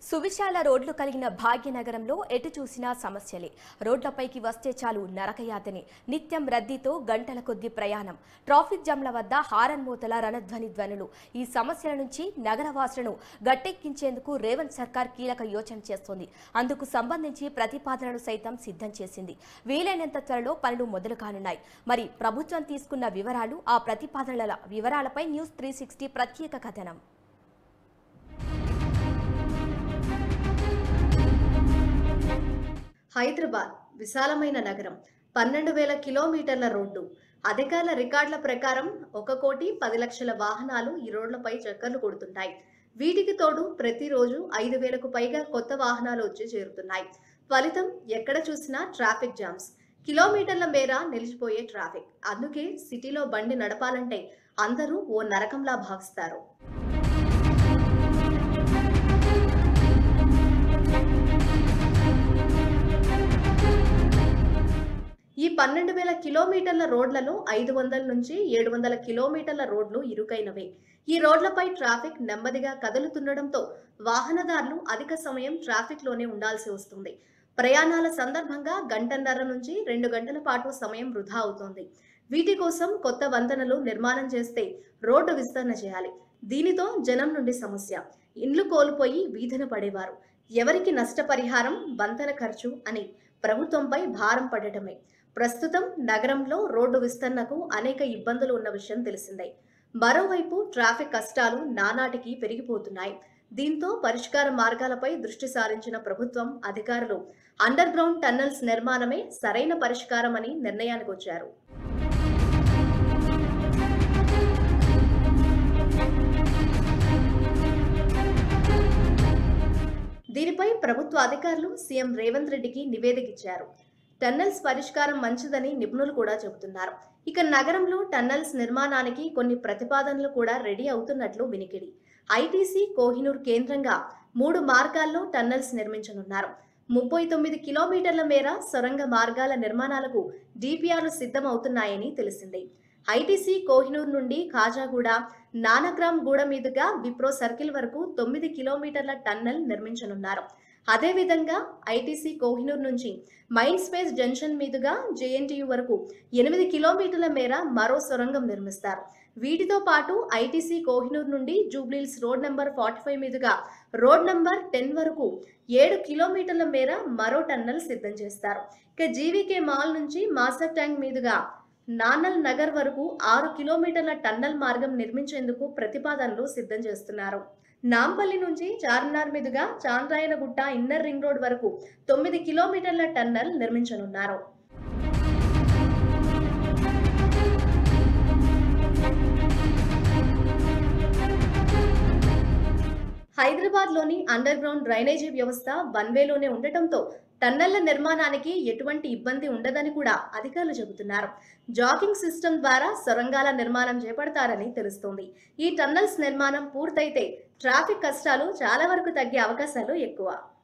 సువిశాల రోడ్లు కలిగిన భాగ్యనగరంలో ఎటు చూసినా సమస్యలే రోడ్లపైకి వస్తే చాలు నరకయాతని నిత్యం రద్దీతో గంటల కొద్ది ప్రయాణం ట్రాఫిక్ జామ్ల వద్ద హారన్ మూతల రణధ్వని ధ్వనులు ఈ సమస్యల నుంచి నగరవాసులను గట్టెక్కించేందుకు రేవంత్ సర్కార్ కీలక యోచన చేస్తోంది అందుకు సంబంధించి ప్రతిపాదనలు సైతం సిద్ధం చేసింది వీలైనంత త్వరలో పనులు మొదలు కానున్నాయి మరి ప్రభుత్వం తీసుకున్న వివరాలు ఆ ప్రతిపాదనల వివరాలపై న్యూస్ త్రీ సిక్స్టీ ప్రత్యేక కథనం హైదరాబాద్ విశాలమైన నగరం పన్నెండు వేల కిలోమీటర్ల రోడ్డు అధికారుల రికార్డుల ప్రకారం ఒక కోటి పది లక్షల వాహనాలు ఈ రోడ్లపై చక్కర్లు కొడుతుంటాయి వీటికి తోడు ప్రతిరోజు ఐదు వేలకు పైగా కొత్త వాహనాలు వచ్చి చేరుతున్నాయి ఫలితం ఎక్కడ చూసినా ట్రాఫిక్ జామ్స్ కిలోమీటర్ల మేర నిలిచిపోయే ట్రాఫిక్ అందుకే సిటీలో బండి నడపాలంటే అందరూ ఓ నరకంలా భావిస్తారు ఈ పన్నెండు వేల కిలోమీటర్ల రోడ్లలో ఐదు వందల నుంచి ఏడు వందల కిలోమీటర్ల రోడ్లు ఇరుకైనవే ఈ రోడ్లపై ట్రాఫిక్ నెమ్మదిగా కదులుతుండడంతో వాహనదారులు అధిక సమయం ట్రాఫిక్ లోనే ఉండాల్సి వస్తుంది ప్రయాణాల సందర్భంగా గంటన్నర నుంచి రెండు గంటల పాటు సమయం వృధా అవుతోంది వీటి కోసం కొత్త వంతెనలు నిర్మాణం చేస్తే రోడ్డు విస్తరణ చేయాలి దీనితో జనం నుండి సమస్య ఇండ్లు కోల్పోయి వీధిన పడేవారు ఎవరికి నష్టపరిహారం వంతెన ఖర్చు అని ప్రభుత్వంపై భారం పడటమే ప్రస్తుతం నగరంలో రోడ్డు విస్తరణకు అనేక ఇబ్బందులు ఉన్న విషయం తెలిసిందే మరోవైపు ట్రాఫిక్ కష్టాలు నానాటికి పెరిగిపోతున్నాయి దీంతో పరిష్కార మార్గాలపై దృష్టి సారించిన ప్రభుత్వం అధికారులు అండర్ గ్రౌండ్ టన్నెల్స్ నిర్మాణమే సరైన పరిష్కారమని నిర్ణయానికి వచ్చారు దీనిపై ప్రభుత్వ అధికారులు సీఎం రేవంత్ రెడ్డికి నివేదిక ఇచ్చారు టన్నెల్స్ పరిష్కారం మంచిదని నిపుణులు కూడా చెబుతున్నారు ఇక నగరంలో టన్నెల్స్ నిర్మాణానికి కొన్ని ప్రతిపాదనలు కూడా రెడీ అవుతున్నట్లు వినికిడి ఐటీసీ కోహినూర్ కేంద్రంగా మూడు మార్గాల్లో టన్నెల్స్ నిర్మించనున్నారు ముప్పై తొమ్మిది కిలోమీటర్ల మేర సొరంగ మార్గాల నిర్మాణాలకు డిపిఆర్లు సిద్ధమవుతున్నాయని తెలిసింది ఐటీసీ కోహినూర్ నుండి ఖాజాగూడ నానక్రామ్ గూడ మీదుగా విప్రో సర్కిల్ వరకు తొమ్మిది కిలోమీటర్ల టన్నెల్ నిర్మించనున్నారు అదేవిధంగా ఐటీసీ కోహినూర్ నుంచి మైండ్ స్పేస్ జంక్షన్ మీదుగా జేఎన్టీయు వరకు ఎనిమిది కిలోమీటర్ల మేర మరో సొరంగం నిర్మిస్తారు వీటితో పాటు ఐటీసీ కోహినూర్ నుండి Jubilee Hills road number forty five మీదుగా రోడ్ నెంబర్ టెన్ వరకు ఏడు కిలోమీటర్ల మేర మరో టన్నెల్ సిద్ధం చేస్తారు ఇక జీవీకే మాల్ నుంచి మాస్టర్ ట్యాంక్ మీదుగా నానల్ నగర్ వరకు ఆరు కిలోమీటర్ల టన్నెల్ మార్గం నిర్మించేందుకు ప్రతిపాదనలు సిద్ధం చేస్తున్నారు నాంపల్లి నుంచి చార్మినార్ మీదుగా చాంద్రాయనగుట్ట ఇన్నర్ రింగ్ రోడ్ వరకు తొమ్మిది కిలోమీటర్ల టన్నెల్ నిర్మించనున్నారు హైదరాబాద్లోని అండర్ గ్రౌండ్ డ్రైనేజీ వ్యవస్థ వన్ వేలోనే ఉండటంతో టన్నెళ్ల నిర్మాణానికి ఎటువంటి ఇబ్బంది ఉండదని కూడా అధికారులు చెబుతున్నారు జాకింగ్ సిస్టమ్ ద్వారా సొరంగాల నిర్మాణం చేపడతారని తెలుస్తోంది ఈ టన్నెల్స్ నిర్మాణం పూర్తయితే ట్రాఫిక్ కష్టాలు చాలా వరకు తగ్గే అవకాశాలు ఎక్కువ